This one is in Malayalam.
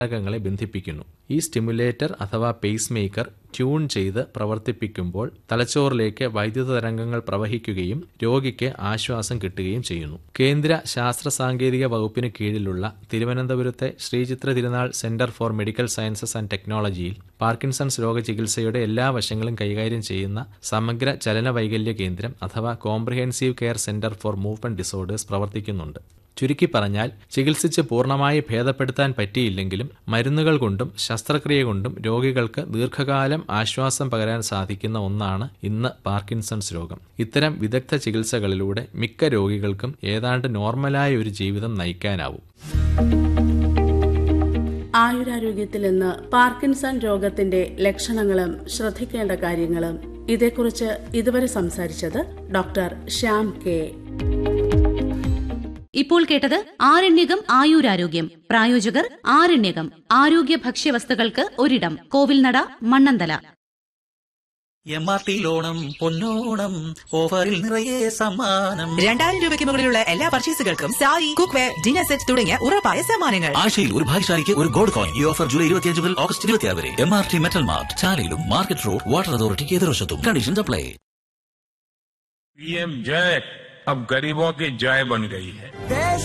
ഘടകങ്ങളെ ബന്ധിപ്പിക്കുന്നു ഈ സ്റ്റിമുലേറ്റർ അഥവാ പേസ് മേക്കർ ട്യൂൺ ചെയ്ത് പ്രവർത്തിപ്പിക്കുമ്പോൾ തലച്ചോറിലേക്ക് വൈദ്യുത തരംഗങ്ങൾ പ്രവഹിക്കുകയും രോഗിക്ക് ആശ്വാസം കിട്ടുകയും ചെയ്യുന്നു കേന്ദ്ര ശാസ്ത്ര സാങ്കേതിക വകുപ്പിന് കീഴിലുള്ള തിരുവനന്തപുരത്തെ Sree Chitra Thirunal centre for medical sciences and ടെക്നോളജിയിൽ പാർക്കിൻസൺസ് രോഗ ചികിത്സയുടെ എല്ലാ വശങ്ങളും കൈകാര്യം ചെയ്യുന്ന സമഗ്ര ചലന വൈകല്യ കേന്ദ്രം അഥവാ comprehensive care centre for movement disorders പ്രവർത്തിക്കുന്നുണ്ട് ചുരുക്കി പറഞ്ഞാൽ ചികിത്സിച്ച് പൂർണ്ണമായി ഭേദപ്പെടുത്താൻ പറ്റിയില്ലെങ്കിലും മരുന്നുകൾ കൊണ്ടും ശസ്ത്രക്രിയ കൊണ്ടും രോഗികൾക്ക് ദീർഘകാലം ആശ്വാസം പകരാൻ സാധിക്കുന്ന ഒന്നാണ് ഇന്ന് പാർക്കിൻസൺസ് രോഗം ഇത്തരം വിദഗ്ധ ചികിത്സകളിലൂടെ മിക്ക രോഗികൾക്കും ഏതാണ്ട് നോർമലായ ഒരു ജീവിതം നയിക്കാനാവും ആയുരാരോഗ്യത്തിൽ ഇന്ന് പാർക്കിൻസൺ രോഗത്തിന്റെ ലക്ഷണങ്ങളും ശ്രദ്ധിക്കേണ്ട കാര്യങ്ങളും ഇതേക്കുറിച്ച് ഇതുവരെ സംസാരിച്ചത് ഡോക്ടർ ശ്യാം കെ ഇപ്പോൾ കേട്ടത് ആരണ്യകം ആയുരാരോഗ്യം പ്രായോജകർ ആരണ്യകം ആരോഗ്യ ഭക്ഷ്യവസ്തുക്കൾക്ക് ഒരിടം Kovilnada Mannanthala M R T ലോണം പൊന്നോണം ഓഫറിൽ നിറയെ സമ്മാനം രണ്ടായിരം രൂപയ്ക്ക് മുകളിലുള്ള എല്ലാ പർച്ചേസുകൾക്കും sari cookware dinner set തുടങ്ങിയ ഉറപ്പായ സമ്മാനങ്ങൾ ആഴ്ചയിൽ ഒരു ഭാഗ്യശാലിക്ക് ഒരു ഗോൾഡ് കോയിൻ ഈ ഓഫർ ജൂലൈ ഇരുപത്തിയഞ്ച് മുതൽ ഓഗസ്റ്റ് ഇരുപത്തിയാറ് വരെ M R T metal mart ചാലയിലും മാർക്കറ്റ് റോഡ് വാട്ടർ അതോറിറ്റിക്ക് എതിർവശത്തും കണ്ടീഷൻസ് അപ്ലൈ पीएम जय अब गरीबों की जय बन गई है